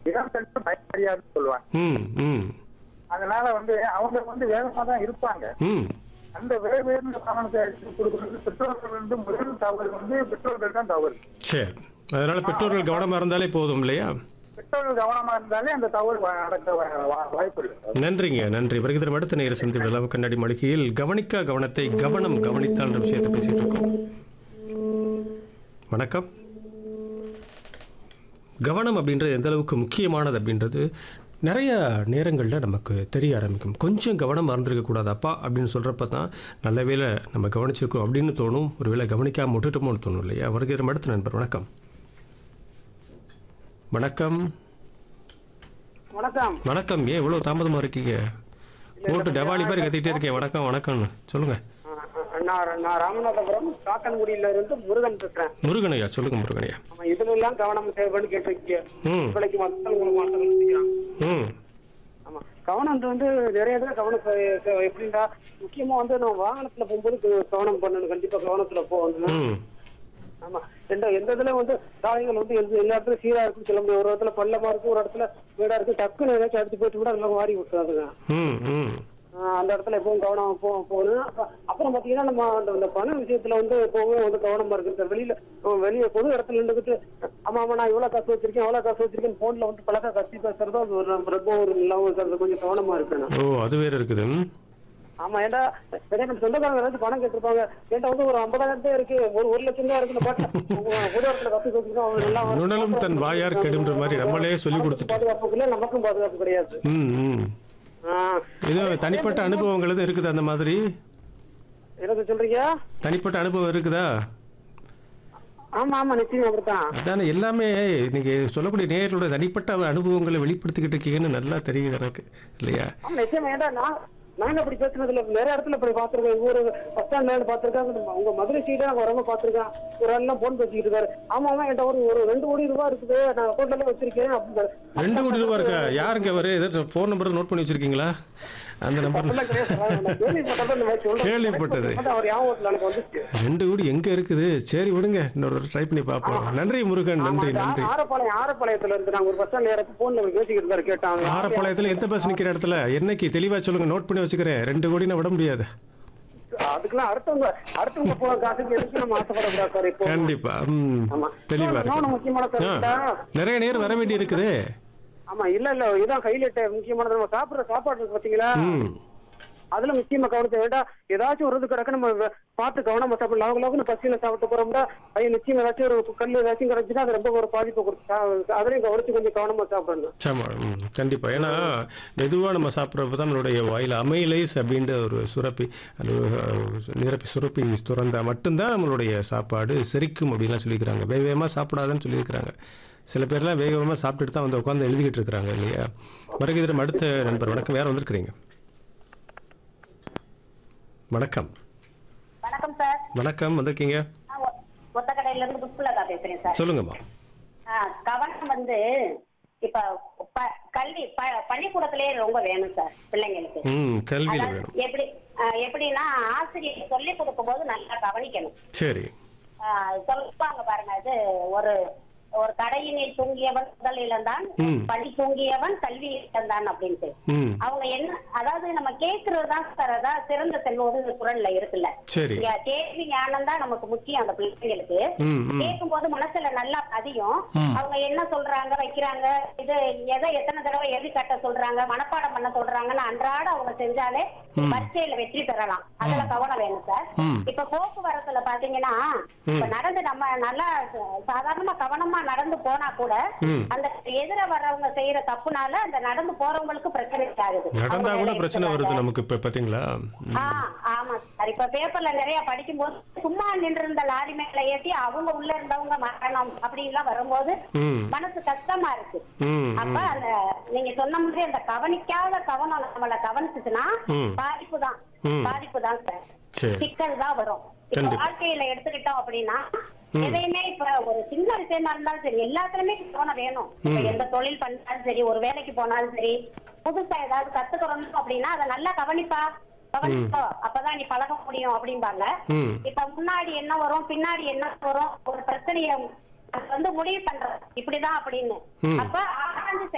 இடம் சென்று பயமறியாதுன்னு சொல்லுவாங்க ம் ம் அதனால வந்து அவங்க வந்து வேகமா தான் இருப்பாங்க ம் அந்த வேக உயர்ந்த வாகனத்தை எடுத்து கொடுக்கறது பெற்றோர்கள் வந்து முதல் தவறு வந்து பெற்றோர்கள் தான் தவறு சரி அதனால பெற்றோர்கள் கவனமா இருந்தாலே போதும் இல்லையா பெற்றோர்கள் கவனமா இருந்தாலே அந்த தவறு வ- நடக்க வ- வா- வாய்ப்பு இல்லை நன்றிங்க நன்றி பிறகு தரும் அடுத்த நேர சந்தி விழாவு கண்ணாடி மளிகையில் கவனிக்கா கவனத்தை கவனம் கவனித்தான்ற விஷயத்தை பேசிட்டு இருக்கோம் வணக்கம் கவனம் அப்படின்றது எந்த அளவுக்கு முக்கியமானது அப்படின்றது நிறைய நேரங்களில் நமக்கு தெரிய ஆரம்பிக்கும் கொஞ்சம் கவனம் மறந்துருக்க கூடாது அப்பா அப்படின்னு சொல்கிறப்ப தான் நல்ல வேளை நம்ம கவனிச்சிருக்கோம் அப்படின்னு தோணும் ஒருவேளை கவனிக்காம விட்டுட்டோமோன்னு தோணும் இல்லையா வருகிற அடுத்த நண்பர் வணக்கம் வணக்கம் வணக்கம் வணக்கம் ஏன் இவ்வளோ தாமதமாக இருக்கீங்க கோட்டு டபாலி மாதிரி கத்திக்கிட்டே இருக்கேன் வணக்கம் வணக்கம்னு சொல்லுங்க அஹ் நான் நான் ராமநாதபுரம் காக்கன்குடியில இருந்து முருகன் பேசுறேன் முருகனையா சொல்லுங்க முருகனையா ஆமா இதுல எல்லாம் கவனம் தேவைன்னு கேட்டிருக்கீங்க ம் விலைக்கு மக்கள் உங்களுக்கு மாற்றங்கள் செய்யலாம் ம் ஆமா கவனம் வந்து நிறைய பேர் கவனம் செ- செ- எப்படின்னா முக்கியமா வந்து நம்ம வாகனத்துல போகும்போது க- கவனம் பண்ணணும் கண்டிப்பா கவனத்துல போகணும் ம் ஆமா எந்த எந்த இதுல வந்து சாலைகள் வந்து எந்த எல்லா இடத்துலயும் சீரா இருக்கும் சொல்ல முடியும் ஒரு இடத்துல பள்ளமா இருக்கு ஒரு இடத்துல வீடா இருக்கு டக்குன்னு ஏதாச்சும் அடிச்சு போயிட்டு கூட அதெல்லாம் மாறி விட்டுறாதுங்க ம் ம் ஆஹ் அந்த இடத்துல எப்பவும் கவனம் போ போகணும் அப்ப- அப்புறம் பாத்தீங்கன்னா நம்ம அந்த அந்த பண விஷயத்துல வந்து எப்பவுமே வந்து கவனமா இருக்கு சார் வெளியில நம்ம வெளிய பொது இடத்துல நின்றுக்கிட்டு ஆமா ஆமா நான் இவ்வளவு காசு வச்சிருக்கேன் அவ்வளவு காசு வச்சிருக்கேன் போன்ல வந்து பழக்க கத்தி பேசுறது அது ஒரு நம்ம ரொம்ப ஒரு இல்லாம இருக்கிறது கொஞ்சம் கவனமா இருக்கணும் ஓ அது வேற இருக்குது ம். ஆமா ஏன்டா ஏன்னா நம்ம சொந்தக்காரங்க ஏதாச்சும் பணம் கேட்டிருப்பாங்க என்கிட்ட வந்து ஒரு ஐம்பதாயிரம் தான் இருக்கு ஒரு ஒரு லட்சம் தான் இருக்குன்னு பார்த்தா உங்க பொது இடத்துல கத்தி வச்சிருக்கோம் அவங்க நல்லா நுணலும் தன் வாயார் கெடுன்ற மாதிரி நம்மளே சொல்லி கொடுத்துட்டு பாதுகாப்புக்குள்ள நமக்கும் பாதுகாப்பு கிடையாது ம் ம் ஆஹ் இது தனிப்பட்ட அனுபவங்கள் எதுவும் இருக்குது அந்த மாதிரி எனக்கு சொல்றீங்க தனிப்பட்ட அனுபவம் இருக்குதா ஆமா ஆமா நிச்சயம் அப்படித்தான் அதானே எல்லாமே நீங்க சொல்லக்கூடிய நேயர்களோட தனிப்பட்ட அனுபவங்களை வெளிப்படுத்திக்கிட்டு இருக்கீங்கன்னு நல்லா தெரியுது எனக்கு இல்லையா ஆமா நிச்சயமா ஏன்டா நான் நாங்க அப்படி பேசுனது இல்ல நிறைய இடத்துல இப்படி பாத்துருக்கேன் ஊரு பஸ் ஸ்டாண்ட்ல பாத்துருக்கேன் உங்க மதுரை சைடு அங்க வரவங்க பாத்துருக்கேன் ஒரு எல்லாம் போன் பேசிக்கிட்டு இருக்காரு ஆமா ஆமா என்கிட்ட ஒரு ஒரு ரெண்டு கோடி ரூபாய் இருக்குது நான் அக்கௌண்ட்ல எல்லாம் வச்சிருக்கேன் அப்படின்னு ரெண்டு கோடி ரூபா இருக்கா யாருங்க அவரு ஏதாவது ஃபோன் நம்பர் நோட் பண்ணி வச்சிருக்கீங்களா அந்த நம்பர் அப்படிலாம் கிடையாது சார். நான் கேள்விப்பட்டதை இந்த மாதிரி சொல்றேன். கேள்விப்பட்டது. அது அவர் ஞாபகத்துல எனக்கு வந்துச்சு ரெண்டு கோடி எங்க இருக்குது சரி விடுங்க இன்னொரு ட்ரை பண்ணி பார்ப்போம் நன்றி முருகன் நன்றி ஆமா, நன்றி ஆரப்பாளையம் ஆரப்பாளையத்துல இருந்து நாங்க ஒரு பஸ் ஸ்டாண்ட்ல இறப்ப போன்ல பேசிக்கிட்டு இருந்தாரு கேட்டாங்க ஆரப்பாளையத்தில் எந்த பஸ் நிக்கிற இடத்துல என்னைக்கு தெளிவா சொல்லுங்க நோட் பண்ணி வச்சுக்கிறேன் ரெண்டு கோடி நான் விட முடியாது அதுக்கெல்லாம் அடுத்தவங்க அடுத்தவங்க போற காசுக்கு எதுக்கு நம்ம ஆசைப்படக்கூடாது சார் இப்போ கண்டிப்பா ம் ஆமா. தெளிவா இன்னொன்னு இருக்கு முக்கியமான ஆ, கருத்து நிறைய நேரம் வர வேண்டி இருக்குது ஆமா இல்ல இல்ல இதான் ஹைலைட் முக்கியமானது நம்ம சாப்பிடுற சாப்பாடு இருக்கு பாத்தீங்களா ம் அதுல முக்கியமா கவனத்தை வேண்டாம் ஏதாச்சும் ஒரு இது கிடக்கு நம்ம வ- பார்த்து கவனமா சாப்பிடலாம் லவங்க லவங்க பசியில சாப்பிட்டு போறோம்னா ஐயோ நிச்சயம் ஏதாச்சும் ஒரு கல் ஏதாச்சும் கிடைச்சுன்னா அது ரொம்ப ஒரு பாதிப்பு கொடுத்து அதுலயும் கவனிச்சு கொஞ்சம் கவனமா சாப்பிடணும் ஆமா ம் கண்டிப்பா ஏன்னா மெதுவா நம்ம சாப்பிட்றப்ப தான் நம்மளுடைய வாயில அமைலைஸ் அப்படின்ற ஒரு சுரப்பி அந்த ஒரு, அஹ், நிரப்பி சுரப்பி துறந்தா மட்டும்தான் நம்மளுடைய சாப்பாடு செரிக்கும் அப்படின்லாம் சொல்லிக்கிறாங்க வேக வேகமாக சாப்பிடாதன்னு சொல்லியிருக்கிறாங்க சில பேர்லாம் வேக வேகமாக சாப்பிட்டுட்டு தான் வந்து உட்காந்து எழுதிக்கிட்டு இருக்கிறாங்க இல்லையா வருகிறதும் அடுத்த நண்பர் வணக்கம் வேற வந்திருக்கிறீங்க வணக்கம் வணக்கம் சார் வணக்கம் வந்திருக்கீங்க நான் ஒ- ஒத்தக்கடையில இருந்து புஷ்பலதா பேசுறேன் சார் சொல்லுங்கம்மா ஆ, கவனம் வந்து இப்ப ப- கல்வி ப- பள்ளிக்கூடத்திலேயே ரொம்ப வேணும் சார் பிள்ளைங்களுக்கு ம் கல்வியில் அதாவது வேணும் எப்படி ஆ, எப்படின்னா ஆசிரியர் சொல்லி கொடுக்கும் போது நல்லா கவனிக்கணும் சரி ஆ, சொல்லுவாங்க பாருங்க இது ஒரு ஒரு கடையினில் தூங்கியவன் முதல் இழந்தான் ம். பள்ளி தூங்கியவன் கல்வி இழந்தான் அப்படின்ட்டு ம் அவங்க என்ன அதாவது நம்ம கேக்குறது தான் சார் அதான் சிறந்த செல்வது குரல்ல இருக்குல்ல சரி இங்க கேள்வி ஞானம் தான் நமக்கு முக்கியம் அந்த பிள்ளைங்களுக்கு ம் ம் கேட்கும் போது மனசுல நல்லா பதியும் ம். அவங்க என்ன சொல்றாங்க வைக்கிறாங்க இது எதை எத்தனை தடவை எழுதி கட்ட சொல்றாங்க மனப்பாடம் பண்ண சொல்றாங்கன்னு அன்றாட அவங்க செஞ்சாலே பரீட்சையில வெற்றி பெறலாம் அதுல கவனம் வேணும் சார் ம். இப்ப போக்குவரத்துல பாத்தீங்கன்னா இப்ப நடந்து நம்ம நல்லா சாதாரணமா கவனமா நடந்து போனா கூட ம். அந்த எதிர வர்றவங்க செய்யற தப்புனால அந்த நடந்து போறவங்களுக்கு பிரச்சனை ஆகுது நடந்தா அவங்க கூட வேலை பிரச்சனை எடுத்துறாங்க. வருது நமக்கு இப்போ பார்த்தீங்களா ம். ஆ, ஆமா சார் இப்ப பேப்பர்ல நிறைய படிக்கும்போது சும்மா நின்று இருந்த லாரி மேல ஏத்தி அவங்க உள்ள இருந்தவங்க மரணம் அப்படி எல்லாம் வரும்போது ம் மனசு கஷ்டமா இருக்கு ம் அப்ப அந்த நீங்க சொன்ன மாதிரி அந்த கவனிக்காத கவனம் நம்மள கவனிச்சுச்சுன்னா ம். பாதிப்பு தான் ம். பாதிப்பு தான் சார் சரி சிக்கல் தான் வரும் இப்ப கண்டிப்பா. வாழ்க்கையில எடுத்துக்கிட்டோம் அப்படின்னா ம். எதையுமே இப்ப ஒரு சின்ன விஷயமா இருந்தாலும் சரி எல்லாத்துலயுமே கவனம் வேணும் இப்ப ம். எந்த தொழில் பண்ணாலும் சரி ஒரு வேலைக்கு போனாலும் சரி புதுசா ஏதாவது கத்துக்கிறோம் அப்படின்னா அதை நல்லா கவனிப்பா கவனிப்போ அப்பதான் நீ பழக முடியும் அப்படிம்பாங்க ம் இப்ப முன்னாடி என்ன வரும் பின்னாடி என்ன வரும் ஒரு பிரச்சனைய அது வந்து முடிவு பண்றோம் இப்படிதான் அப்படின்னு ம். அப்ப ஆராய்ஞ்சு